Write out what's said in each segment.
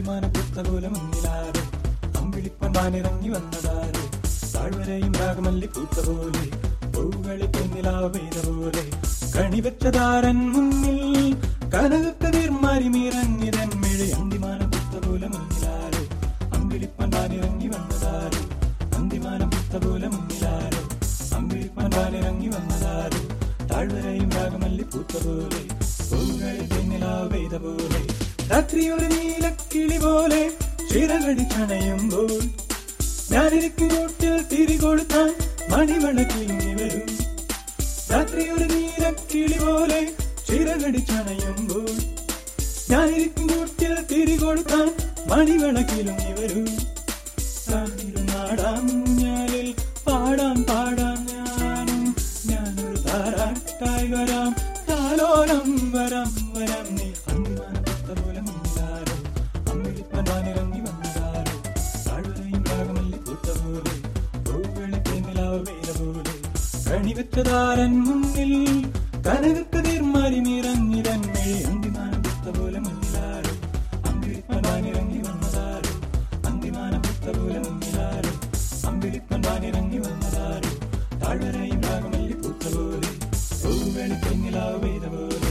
അന്തിമാന പുത്ത പോലെ മുന്നിലാരോ അമ്പിളിപ്പൻ വാനിറങ്ങി വന്നതാരോ താഴ്വരയും രാഗമല്ലി പൂത്ത പോലെ പൂകളി പെണ്ണിലാവ് പെയ്ത പോലെ കണിവെച്ചതാരൻ മുന്നിൽ കനകക്കതിർ മാറി മീറങ്ങിതൻ മിഴി അന്തിമാന പുത്ത പോലെ മുന്നിലാരോ അമ്പിളിപ്പൻ വാനിറങ്ങി വന്നതാരോ അന്തിമാന പുത്ത പോലെ മുന്നിലാരോ അമ്പിളിപ്പൻ വാനിറങ്ങി വന്നതാരോ താഴ്വരയും രാഗമല്ലി പൂത്ത പോലെ പൂകളി പെണ്ണിലാവ് പെയ്ത പോലെ രാത്രി ഒരു നീലക്കിളി പോലെ ചിറകടി ചണയുമ്പോൾ ഞാനിരിക്കും കൂട്ടിൽ തിരി കൊടുത്താൽ മണിവളക്കിങ്ങി വരും രാത്രി ഒരു നീലക്കിളി പോലെ ചിറകടി ചണയുമ്പോൾ ഞാനിരിക്കും കൂട്ടിൽ തിരി കൊടുത്താൽ മണിവളക്കിലുങ്ങി വരും നാടാം ഞാലിൽ പാടാം പാടാം ഞാനും ഞാനൊരു താരാട്ടായി വരാം താലോലം വരാം വരാം നീ അന്തിമാന പുത്ത പോലെ മുന്നിലാരോ അമ്മിളിപ്പൻ വാനിറങ്ങി വന്നതാരോ താഴ്വരയും രാഗമല്ലി പൂത്ത പോലെ പൂവെളി പെണ്ണിലാവ് പെയ്ത പോലെ കണിവെച്ചതാരൻ മുന്നിൽ കനകക്കതിർ മാറി നിറഞ്ഞിരൻ മെഴി അന്തിമാന പുത്ത പോലെ മുന്നിലാരോ അമ്പിളിപ്പൻ വാനിറങ്ങി വന്നതാരോ അന്തിമാന പുത്ത പോലെ മുന്നിലാരോ അമ്പിളിപ്പൻ വാനിറങ്ങി വന്നതാരോ താഴ്വരയും രാഗമല്ലി പൂത്ത പോലെ പൂവെളി പെണ്ണിലാവ് പെയ്ത പോലെ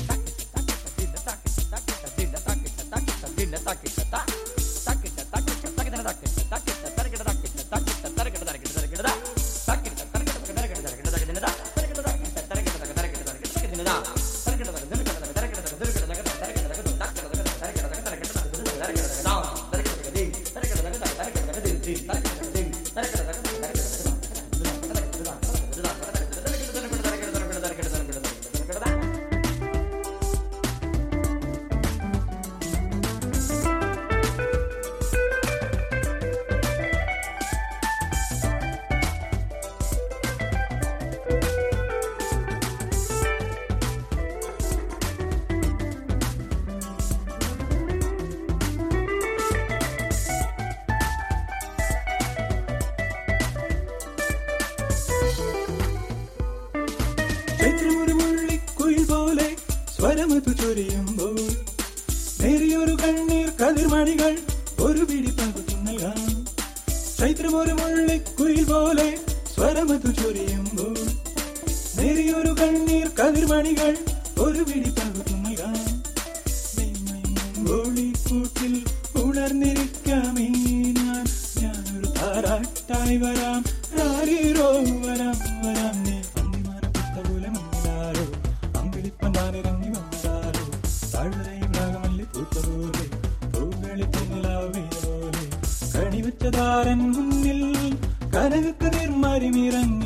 ചൈത്രമൊരു മുള്ളിക്കുയിൽ പോലെ സ്വരമതു ചൊരിയുമ്പോൾ നേരിയൊരു കണ്ണീർ കതിർമണികൾ ഒരു പിടി പകുത്തു നൽകാം ചൈത്രമൊരു മുള്ളിക്കുയിൽ പോലെ സ്വരമതു ചൊരിയുമ്പോൾ നേരിയൊരു കണ്ണീർ കതിർമണികൾ ഒരു പിടി പകുത്തു നൽകാം കൂട്ടിൽ ഉണർന്നിരിക്കാമേ ഞാൻ ഞാനൊരു താരാട്ടായി വരാം രാരീരോ വരാം വരാം നീ അന്തിമാന പുത്ത പോലെ മുന്നിലാരോ അമ്പിളിപ്പൻ വാനിറങ്ങി വന്നതാരോ താഴ്വരയും രാഗമല്ലി പൂത്ത പോലെ പൂകളി പെണ്ണിലാവേ പോലെ കണിവെച്ചതാരൻ മുന്നിൽ കനകക്കതിർ മറിമിറങ്ങി